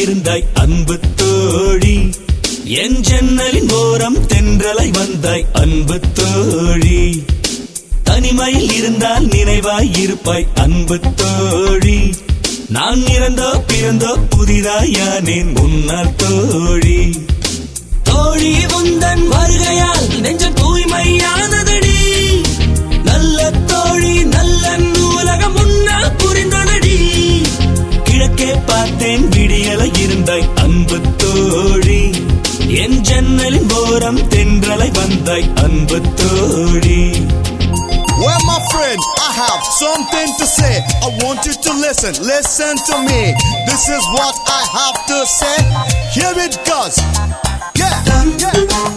இருந்தாய் அன்பு தோழி என் ஜன்னலின் ஓரம் தென்றலை வந்தாய் அன்பு தோழி தனிமையில் இருந்தால் நினைவாய் இருப்பாய் அன்பு தோழி நான் இறந்தோ பிறந்தோ புதிதாயானேன் முன்னால் தோழி தோழி உந்தன் வருகையால் நெஞ்சம் தூய்மையானதடி நல்ல தோழி நல்ல உலகம் முன்னால் புரிந்தனடி கிழக்கே பார்த்தேன் விடியலை இருந்தாய் அன்பு தோழி என் ஜன்னலின் ஓரம் தென்றலை வந்தாய் அன்பு தோழி Well, my friend, I have something to say. I want you to listen. Listen to me. This is what I have to say. Here it goes. Yeah.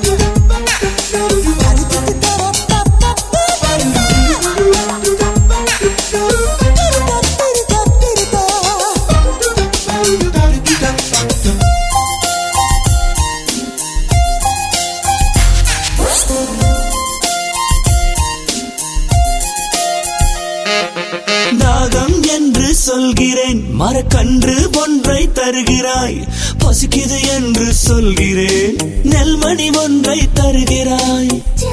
தாகம் என்று சொல்கிறேன் மரக்கன்று ஒன்றை தருகிறாய் பசிக்குது என்று சொல்கிறேன் நெல்மணி ஒன்றை தருகிறாய்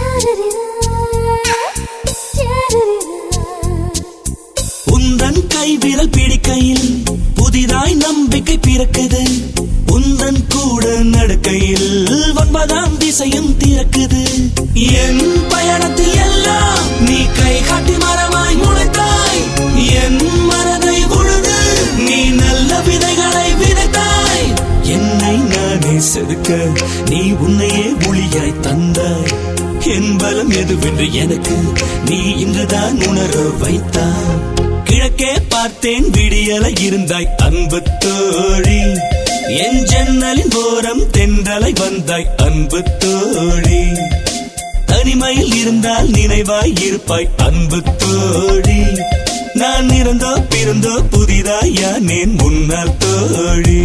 உந்தன் கைவிரல் பிடிக்கையில் புதிதாய் நம்பிக்கை பிறக்குது உந்தன் கூட நடக்கையில் ஒன்பதாம் திசையும் திறக்குது என் பயணத்தில் எல்லாம் நீ கை காட்டி மரமாய் முளைத்தாய் என் மனதை உழுது நீ நல்ல விதைகளை விதைத்தாய் என்னை நானே செதுக்க நீ உன்னையே ஒளியாய் தந்தாய் என் பலம் எதுவென்று எனக்கு நீ இன்றுதான் உணர வைத்தாய் கிழக்கே பார்த்தேன் விடியலை இருந்தாய் அன்பு தோழி என் ஜன்னலின் ஓரம் தென்றலை வந்தாய் அன்பு தோழி தனிமையில் இருந்தால் நினைவாய் இருப்பாய் அன்பு தோழி நான் இறந்தோ பிறந்தோ புதிதாய் யானேன் முன்னால் தோழி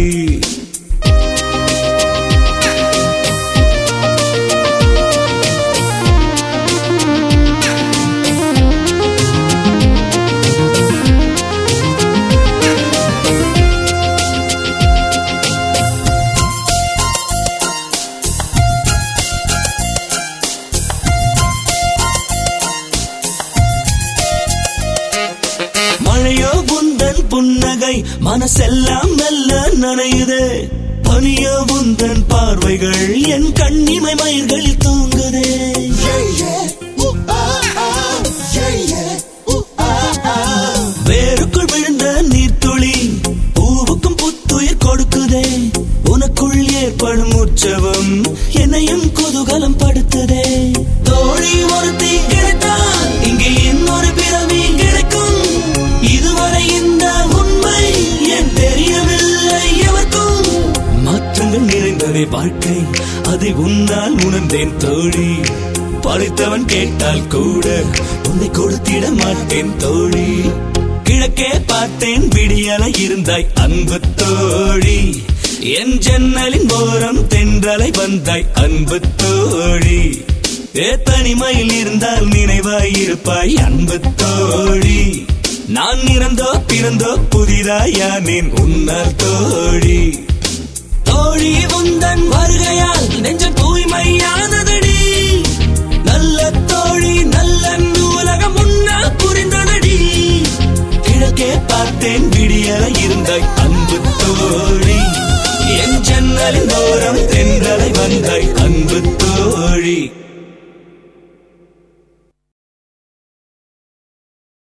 மழையோ உந்தன் புன்னகை மனசெல்லாம் மெல்ல நனையுதே பனியோ உந்தன் பார்வைகள் என் கண்ணிமை மயிர்களில் தூங்குதே Yeah, yeah. Ooh, ah, ah. Yeah, yeah. Ooh, ah, ah. வேருக்குள் விழுந்த நீர்த்துளி பூவுக்கும் புத்துயிர் கொடுக்குதே உனக்குள் ஏற்படும் உற்சவம் என்னையும் குதூகலம் படுத்துதே தோழி ஒருத்தி கிடைத்தால் இங்கே இன்னொரு பிறவி கிடைக்கும் இதுவரை இந்த உண்மை ஏன் தெரியவில்லை எவர்க்கும் மாற்றங்கள் நிறைந்ததே வாழ்க்கை அதை உன்னால் உணர்ந்தேன் தோழி படைத்தவன் கேட்டால் கூட உன்னை கொடுத்திட மாட்டேன் தோழி கிழக்கே பார்த்தேன் விடியலை இருந்தாய் அன்பு தோழி என் ஜன்னலின் ஓரம் தென்றலை வந்தாய் அன்பு தோழி ஏ தனிமையில் இருந்தால் நினைவாய் இருப்பாய் அன்பு தோழி நான் இறந்தோ பிறந்தோ புதிதாயானேன் உன்னால் தோழி தோழி உந்தன் வருகையால் நெஞ்சம் தூய்மையானதடி நல்ல தோழி நல்ல உலகம் முன்னால் புரிந்ததடி கிழக்கே பார்த்தேன் விடியலை இருந்தாய் அன்பு தோழி என் ஜன்னலின் ஓரம் தென்றலை வந்தாய்